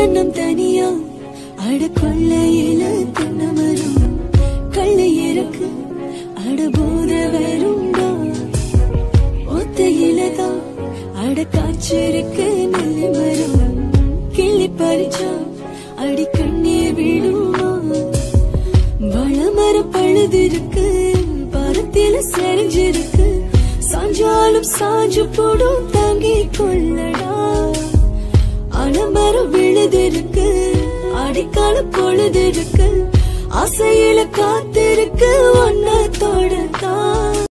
தென்னம் தனியா அட கொள்ளையில தென்னமரம் கள்ளை இருக்கு அட போத வருண்டா ஒத்தையில தான் அட காய்ச்சிருக்கு நெல்லி மரம் கிள்ளி பறிச்சா அடி கண்ணீர் விழுமா வளமர பழுதிருக்கு பரத்தில செறிஞ்சிருக்கு சாஞ்சாலும் சாஞ்சு போடும் தாங்கி கொள்ளடா அலமரம் விழுதிருக்கு அடிக்கால பொழுதிருக்கு ஆசையில காத்திருக்கு ஒன்ன தொடத்தான்